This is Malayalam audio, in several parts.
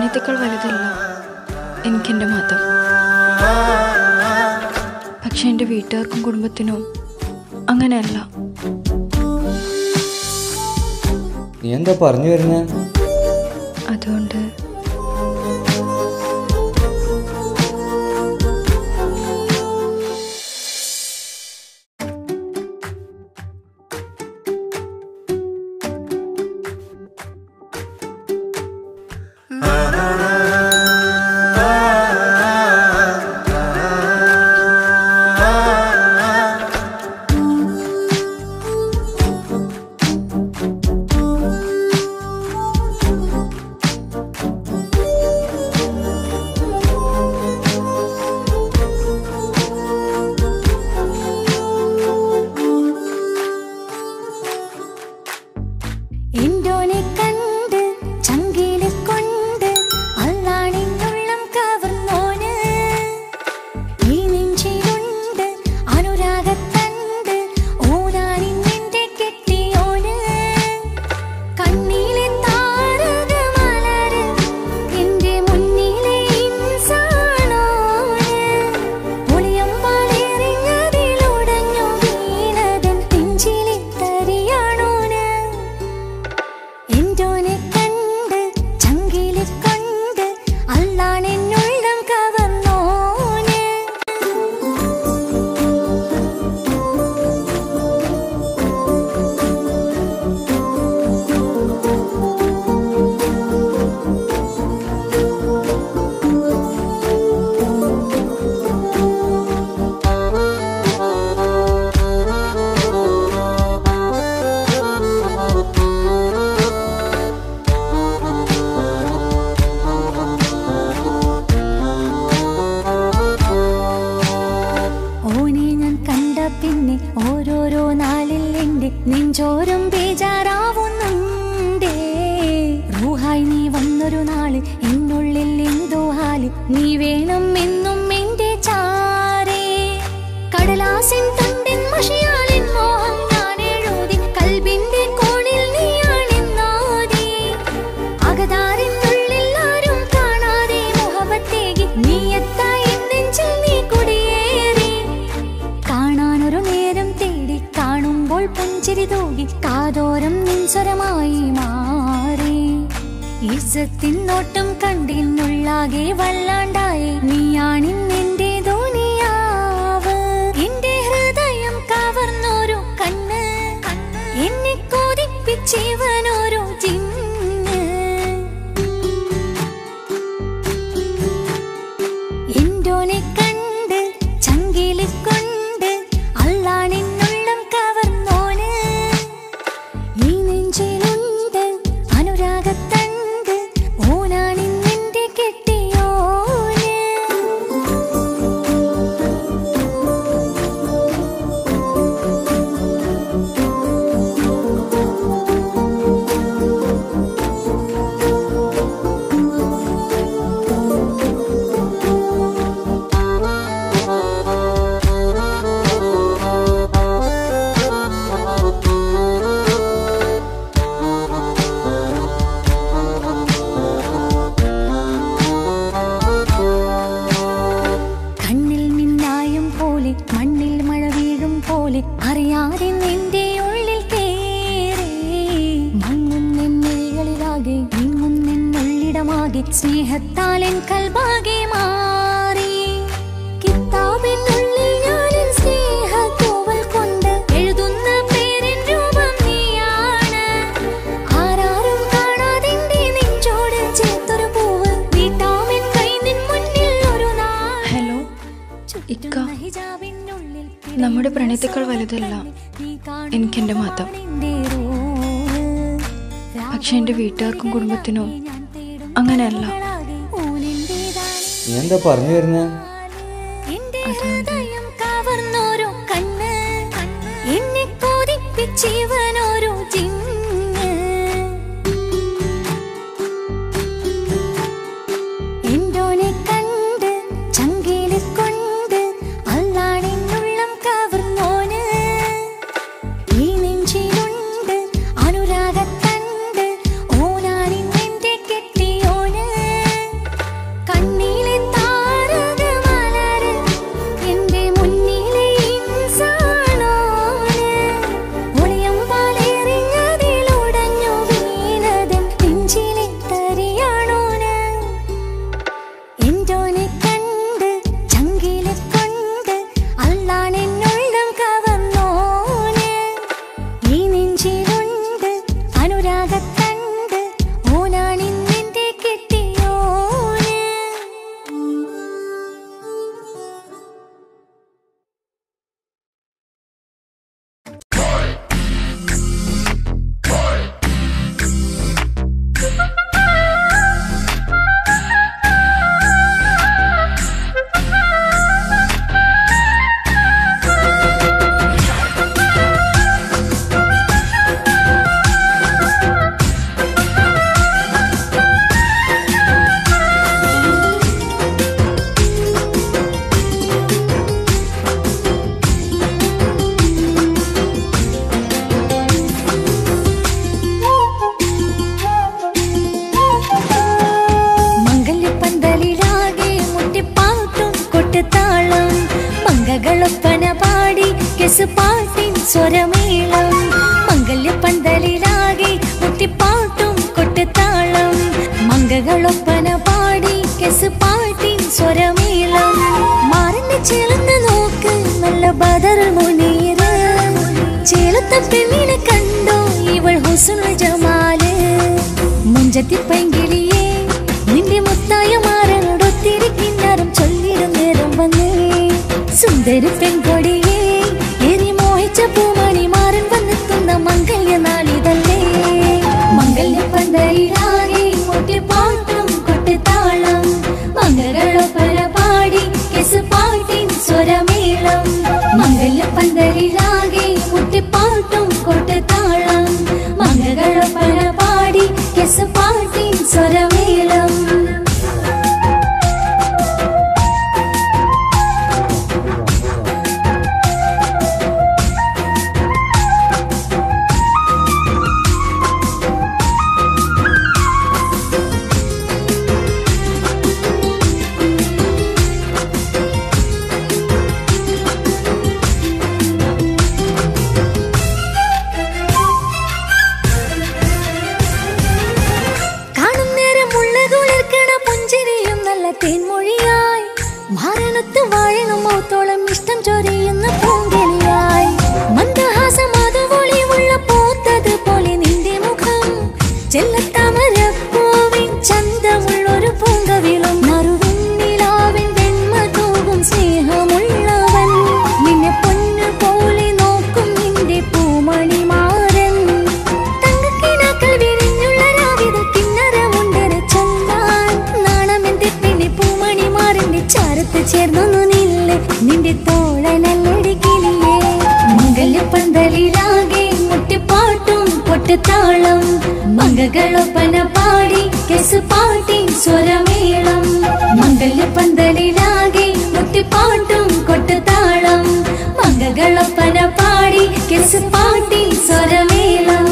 പ്രണയത്തേക്കാൾ വലുതല്ല എനിക്കെൻ്റെ മതം പക്ഷെ എൻ്റെ വീട്ടുകാർക്കും കുടുംബത്തിനും അങ്ങനെയല്ല നീ എന്താ പറഞ്ഞു വരുന്നേ അതുകൊണ്ട് എന്തോനെ കണ്ട് ചങ്കില് കൊണ്ട് അല്ലാണിന്നുള്ളം കവർന്നോന് ഈ നെഞ്ചിലുണ്ട് അനുരാഗത്തണ്ട് ഓനാനിന്നെന്റെ കെട്ടിയോന് കണ്ണിലെ താരകമലര് എന്റെ മുന്നിലെ ഇൻസാണോന് ഒളിയമ്പാലെറിഞ്ഞതിലുടഞ്ഞു വീണതൻ നെഞ്ചിലെ തരിയാണോന് എന്തോനെ കണ്ട് ചങ്കില് കൊണ്ട് അല്ലാണെന്നുള്ളം കവർന്നോന് ഓനെ ഞാൻ കണ്ട പിന്നെ ഓരോരോ നാളിൽ എന്റെ നെഞ്ചോരം ബേജാറാവുന്നുണ്ടേ റൂഹായി നീ വന്നൊരു നാള് എന്നുള്ളിൽ എന്തോ ഹാല് നീ വേണം എന്നും എന്റെ ചാരേ കടലാസിൻ തണ്ടിൻ മഷിയാലിൻ മോഹം ഞാൻ എഴുതി കൽബിന്റെ കോണിൽ നീയാണെന്നാദി അകതാരിനുള്ളിൽ ആരും കാണാതെ മുഹബത്തേകി നീ എത്തായി നെഞ്ചിൽ നീ കുടിയേറി കാണാനൊരു നേരം തേടി കാണുമ്പോൾ പുഞ്ചിരി തൂകി കാതോരം നിൻസ്വരമായി മാറി ഈസത്തിൻ നോട്ടം കണ്ടിന്നുള്ളാകെ വല്ലാണ്ടായി നീയാണിന്നെന്റെ ധോനിയാവ് എന്റെ ഹൃദയം കവർന്നോരു കണ്ണ് എന്നെ കൊതിപ്പിച്ചിവനോരു ജിന്ന് എന്തോനെ കണ്ട് ചങ്കില് കൊണ്ട് അല്ലാണെന്നുള്ളം കവർന്നോന് ഈ നെഞ്ചിലുണ്ട് അനുരാഗത്തണ്ട് ഓനാണിന്നെന്റെ കെട്ടിയോന് കണ്ണിൽ മിന്നായം പോലെ മണ്ണിൽ മഴ വീഴും പോലെ അറിയാതെ നിന്റെ ഉള്ളിൽ കേറി മങ്ങുന്നെന്നുള്ളിലാകെ നീങ്ങുന്നെന്നുള്ളിടമാകെ സ്നേഹത്താൽ എൻ കൽബാകെ മാറി കിതാബിനുള്ളിൽ ഞാനെൻ സ്നേഹത്തൂവൽ കൊണ്ട് എഴുതുന്ന പേരിൻ രൂപം നീയാണ് ആരാരും കാണാതെന്റെ നെഞ്ചോട് ചേർത്തൊരു പൂവ് വീട്ടാമെൻ കൈ നിൻ മുന്നിൽ ഒരു നാൾ ഹലോ ഇക്ക നമ്മുടെ പ്രണയത്തേക്കാൾ വലുതല്ല എനിക്കെൻ്റെ മതം പക്ഷെ എൻ്റെ വീട്ടുകാർക്കും കുടുംബത്തിനും അങ്ങനെയല്ല നീ എന്താ പറഞ്ഞു വരുന്നേ എന്റെ ഹൃദയം കവർന്നോരോ കണ്ണ് എന്നെ കൊതിപ്പിച്ചിവനോരോ ജിന്ന് എന്തോനെ കണ്ട് ചങ്കില് കൊണ്ട് അല്ലാണെന്നുള്ളം കവർന്നോന് ഈ നെഞ്ചിലുണ്ട് അനുരാഗത്തണ്ട് ഓനാണിന്നെന്റെ കെട്ടിയോന് മങ്കകളൊപ്പന പാടി കെസ് പാട്ടിൻ സ്വരമേളം മംഗല്യ പന്തലിലാകെ മുട്ടിപ്പാട്ടും കൊട്ടുതാളം മങ്കകളൊപ്പന പാടി കെസ് പാട്ടിൻ സ്വരമേളം മാറിന്റെ ചേർന്ന് നോക്ക് നല്ല ബദർ മുനീറ് ചേലത്തെ പെണ്ണിനെ കണ്ടോ ഇവൾ ഹുസുൽ ജമാല് മുഞ്ചത്തി പൈങ്കിളിയേ നിന്റെ മുത്തായ മാറനോടൊത്തിരി കിന്നാരം ചൊല്ലിടും നേരം വന്നേ സുന്ദരി പെൺകൊടിയേ എരി മോഹിച്ച പൂമണി മാറൻ വന്നെത്തുന്ന മംഗല്യ നാളിതല്ലേ മംഗല്യ പന്തലിലാകെ മുട്ടിപ്പാട്ടും കൊട്ടുതാളം മംഗളൊപ്പര പാടി കെസ് പാട്ടിൻ സ്വരമേളം മംഗല്യ പന്തലിലാകെ മുട്ടിപ്പാട്ടും കൊട്ടുതാളം മംഗളൊപ്പര പാടി കെസ് പാട്ടിൻ സ്വരമേളം കാണും നേരം ഉള്ള കുളിർക്കണ പുഞ്ചിരിയും നല്ല തേൻമൊഴിയായി മാരണത്ത് വാഴണം മൗത്തോളം ഇഷ്ടം ചൊരിയുന്ന പൂങ്കിളിയായി മന്ദഹാസം അതുപൊളിയുള്ള പൂത്തത് പോലെ നിന്റെ മുഖം ചെല്ലത്താമരപ്പൂവിൻ ചന്തമുള്ളൊരു പൂങ്കവിളും മറുവിന്നിലാവിൻ വെണ്മ തൂകും സ്നേഹമുള്ളവൻ നിന്നെ പൊന്നു പോലെ നോക്കും നിന്റെ പൂമണിമാരൻ തങ്കക്കിനാക്കൾ വിരിഞ്ഞുള്ള രാവിലെ കിന്നരമുണ്ടര ചൊല്ലാൻ നാണമെന്റെ പിന്നെ പൂമണിമാരന്റെ ചാരത്ത് ചേർന്നൊന്നു നില്ല് നിന്റെ തോളനല്ലടി കിളിയേ മംഗല്യ പന്തലിലാകെ മുട്ടിപ്പാട്ടും പൊട്ടുതാളം മംഗകളൊപ്പന പാടി കെസ് പാട്ടി സ്വരമേളം മംഗല്യ പന്തലിലാകെ മുട്ടിപ്പാട്ടും കൊട്ടുതാളം മംഗകളൊപ്പന പാടി കെസ് പാട്ടി സ്വരമേളം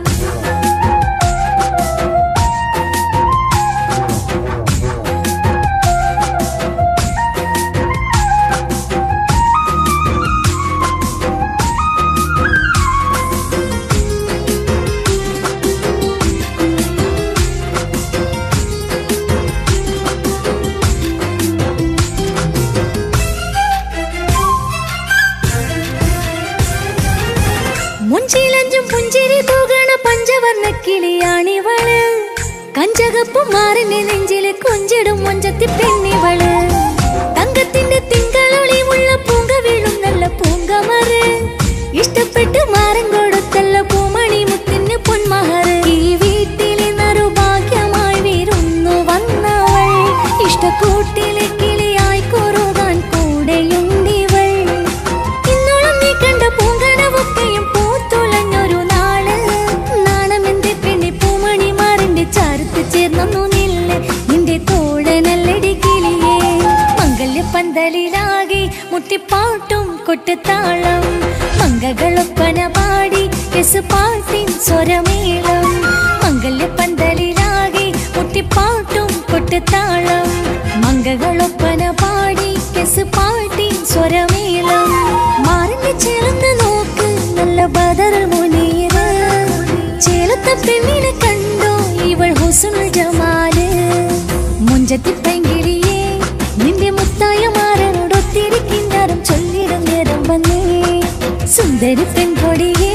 മുഞ്ചിലഞ്ചും പുഞ്ചിരി തൂകണ പഞ്ചവർണ്ണ കിളിയാണിവള് കഞ്ചകപ്പു മാറിന്റെ നെഞ്ചില് കൊഞ്ചിടും മൊഞ്ചത്തി പെണ്ണിവള് തങ്കത്തിന്റെ തിങ്കളൊളിവുള്ള പൂങ്ക വീഴും നല്ല പൂങ്കമറ് ഇഷ്ടപ്പെട്ട് മാറൻ കൊടുത്തല്ല പൂമണി മുത്തിന് പൊന്മഹർ ഈ വീട്ടിലെ നറുഭാഗ്യമായി വീരുന്നു വന്നവൾ ഇഷ്ടക്കൂട്ടിലെ കിളിയായി കുറുകാൻ കൂടെയുണ്ടിവൾ ഇന്നോളം നീ കണ്ട പൂങ്കനവൊക്കെയും പൂത്തുളഞ്ഞൊരു നാള് നാണമെന്റെ പെണ്ണെ പൂമണി മാറിന്റെ ചാരത്ത് ചേർന്നു നില്ല് നിന്റെ തോഴനല്ലടി കിളിയേ മംഗല്യ പന്തലിലാകെ മുട്ടിപ്പാട്ടും കൊട്ടുതാളം മംഗകളൊപ്പന പാടി കെസ് പാട്ടിൻ സ്വരമേളം മംഗല്യ പന്തലിലാകെ മുട്ടിപ്പാട്ടും കൊട്ടുതാളം മംഗകളൊപ്പന പാടി കെസ് പാട്ടിൻ സ്വരമേളം മാറിന്റെ ചേർന്ന് നോക്ക് നല്ല ബദർ മുനീറ് ചേലത്തെ പെണ്ണിനെ കണ്ടോ ഇവൾ ഹുസുൽ ജമാല് മുഞ്ചത്തി പൈങ്കിളിയേ നിന്റെ മുത്തായ മാറനോടൊത്തിരി കിന്നാരം ചൊല്ലിടും നേരം വന്നേ സുന്ദരി പെൺകൊടിയേ